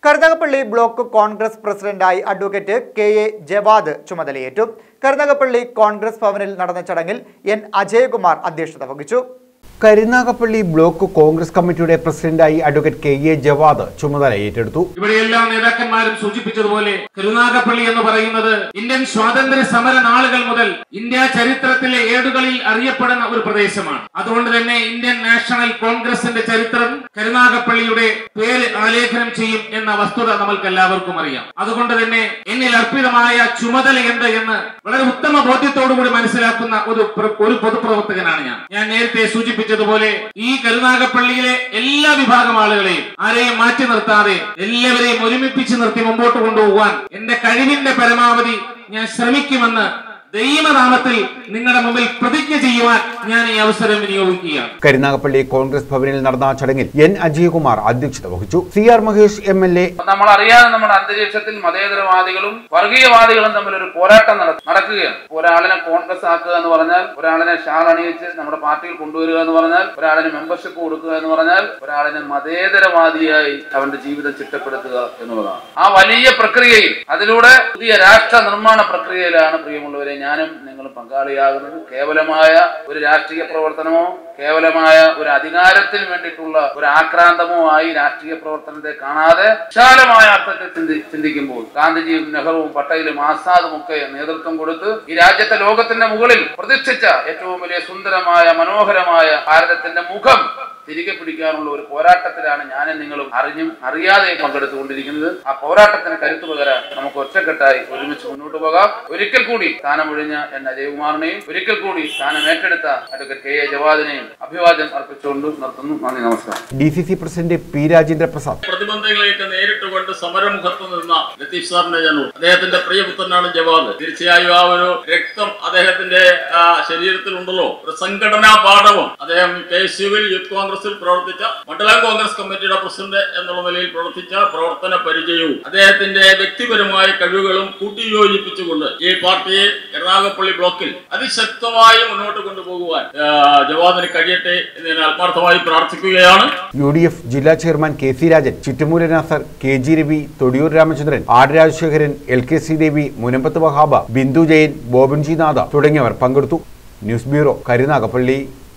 Karunagappally block Congress പ്രസിഡന്റായി advocate K A Javad ചുമതലയേറ്റു കരുനാഗപ്പള്ളി കോൺഗ്രസ് ഭവനിൽ നടന്ന ചടങ്ങിൽ എൻ അജയകുമാർ അധ്യക്ഷത വഹിച്ചു കരുനാഗപ്പള്ളി ബ്ലോക്ക് കോൺഗ്രസ് കമ്മിറ്റിയുടെ പ്രസിഡന്റായി അഡ്വക്കേറ്റ് കെ എ ജവാദ് ചുമതല ഏറ്റെടുത്തു ഇവിടെയെല്ലാം നേതാക്കന്മാരും സൂചിപ്പിച്ചതുപോലെ കരുനാഗപ്പള്ളി എന്ന് പറയുന്നത് ഇന്ത്യൻ സ്വാതന്ത്ര്യ സമര നാളുകൾ മുതൽ ഇന്ത്യ ചരിത്രത്തിലെ ഏടുകളിൽ അറിയപ്പെടുന്ന ഒരു പ്രദേശമാണ് അതുകൊണ്ട് തന്നെ ഇന്ത്യൻ നാഷണൽ കോൺഗ്രസിന്റെ ചരിത്രം കരുനാഗപ്പള്ളിയുടെ പേര് ആലേഖനം ചെയ്യും എന്ന വസ്തുത നമ്മൾക്ക് എല്ലാവർക്കും അറിയാം അതുകൊണ്ട് തന്നെ എന്നിൽ അർപ്പിതമായ ചുമതല എന്ത് എന്ന് വളരെ ഉത്തമ ബോധ്യത്തോടുകൂടി മനസ്സിലാക്കുന്ന ഒരു പ്ര- ഒരു പൊതുപ്രവർത്തകനാണ് ഞാൻ ഞാൻ നേരത്തെ സൂചിപ്പിച്ചതുപോലെ ഈ കരുനാഗപ്പള്ളിയിലെ എല്ലാ വിഭാഗം ആളുകളെയും ആരെയും മാറ്റി നിർത്താതെ എല്ലാവരെയും ഒരുമിപ്പിച്ച് നിർത്തി മുമ്പോട്ട് കൊണ്ടുപോകാൻ എന്റെ കഴിവിന്റെ പരമാവധി ഞാൻ ശ്രമിക്കുമെന്ന് ദൈവനാമത്തിൽ നിങ്ങളുടെ മുമ്പിൽ പ്രതിജ്ഞ ചെയ്യുവാൻ ഞാൻ ഈ അവസരം വിനിയോഗിക്കുകയാണ് കരുനാഗപ്പള്ളി കോൺഗ്രസ് ഭവനിൽ നടന്ന ചടങ്ങിൽ എൻ അജയകുമാർ അധ്യക്ഷത വഹിച്ചു C R Mahesh M L A നമ്മൾ അറിയാതെ നമ്മുടെ അന്തരീക്ഷത്തിൽ മതേതരവാദികളും വർഗീയവാദികളും തമ്മിൽ ഒരു പോരാട്ടം നട- നടക്കുകയാണ് ഒരാളിനെ കോൺഗ്രസ് ആക്കുക എന്ന് പറഞ്ഞാൽ ഒരാളിനെ ഷാൾ അണിയിച്ച് നമ്മുടെ പാർട്ടിയിൽ കൊണ്ടുവരിക എന്ന് പറഞ്ഞാൽ ഒരാളിന് മെമ്പർഷിപ്പ് കൊടുക്കുക എന്ന് പറഞ്ഞാൽ ഒരാളിനെ മതേതരവാദിയായി അവന്റെ ജീവിതം ചിട്ടപ്പെടുത്തുക എന്നുള്ളതാണ് ആ വലിയ പ്രക്രിയയിൽ അതിലൂടെ പുതിയ രാഷ്ട്ര നിർമ്മാണ പ്രക്രിയയിലാണ് പ്രിയമുള്ളവരെ ഞാനും നിങ്ങളും പങ്കാളിയാകുന്നത് കേവലമായ ഒരു രാഷ്ട്രീയ പ്രവർത്തനമോ കേവലമായ ഒരു അധികാരത്തിന് വേണ്ടിയിട്ടുള്ള ഒരു ആക്രാന്തമോ ആയി രാഷ്ട്രീയ പ്രവർത്തനത്തെ കാണാതെ വിശാലമായ അർത്ഥത്തിൽ ചിന്തി ചിന്തിക്കുമ്പോൾ ഗാന്ധിജിയും നെഹ്റുവും പട്ടേലും ആസാദും ഒക്കെ നേതൃത്വം കൊടുത്ത് ഈ രാജ്യത്തെ ലോകത്തിന്റെ മുകളിൽ പ്രതിഷ്ഠിച്ച ഏറ്റവും വലിയ സുന്ദരമായ മനോഹരമായ ഭാരതത്തിന്റെ മുഖം തിരികെ പിടിക്കാനുള്ള ഒരു പോരാട്ടത്തിലാണ് ഞാനും നിങ്ങളും അറിഞ്ഞും അറിയാതെയും പങ്കെടുത്തുകൊണ്ടിരിക്കുന്നത് ആ പോരാട്ടത്തിന് കരുത്തു പകരാൻ നമുക്ക് ഒറ്റക്കെട്ടായി ഒരുമിച്ച് മുന്നോട്ട് പോകാം ഒരിക്കൽ കൂടി സ്ഥാനമൊഴിഞ്ഞ എൻ അജയകുമാറിനെയും ഒരിക്കൽ കൂടി സ്ഥാനം ഏറ്റെടുത്ത അഡ്വക്കേറ്റ് കെ എ ജവാദിനെയും അഭിവാദ്യം അർപ്പിച്ചുകൊണ്ട് നിർത്തുന്നു നന്ദി നമസ്കാരം D C C president P Rajendra Prasad പ്രതിബന്ധങ്ങളെയൊക്കെ നേരിട്ട് കൊണ്ട് സമരമുഖത്ത് നിന്ന ലത്തീഫ് സാറിനെ ഞാൻ ഓർത്തു. അദ്ദേഹത്തിന്റെ പ്രിയപുത്രനാണ് ജവാദ് തീർച്ചയായും ആ ഒരു രക്തം അദ്ദേഹത്തിന്റെ ആ, ശരീരത്തിലുണ്ടല്ലോ ഒരു സംഘടനാ പാഠവും അദ്ദേഹം കെ എസ് യുവിൽ യൂത്ത് കോൺഗ്രസിൽ പ്രവർത്തിച്ച മണ്ഡലം കോൺഗ്രസ് കമ്മിറ്റിയുടെ പ്രസിഡന്റ് എന്നുള്ള നിലയിൽ പ്രവർത്തിച്ച പ്രവർത്തന പരിചയവും അദ്ദേഹത്തിന്റെ വ്യക്തിപരമായ കഴിവുകളും കൂട്ടിയോജിപ്പിച്ചുകൊണ്ട് ഈ പാർട്ടിയെ എറണാകുളപ്പള്ളി ബ്ലോക്കിൽ അതിശക്തമായി മുന്നോട്ട് കൊണ്ടുപോകുവാൻ ആ, ജവാദിന് കഴിയട്ടെ എന്ന് ഞാൻ ആത്മാർത്ഥമായി പ്രാർത്ഥിക്കുകയാണ് യു ഡി എഫ് ജില്ലാ chairman K C Rajan Chittumoola Nasar K G Ravi Thodiyoor Ramachandran R Rajasekharan L K C Devi Munambath Vahaba Bindu Jayan Bobanji Natha തുടങ്ങിയവർ പങ്കെടുത്തു ന്യൂസ് ബ്യൂറോ കരുനാഗപ്പള്ളി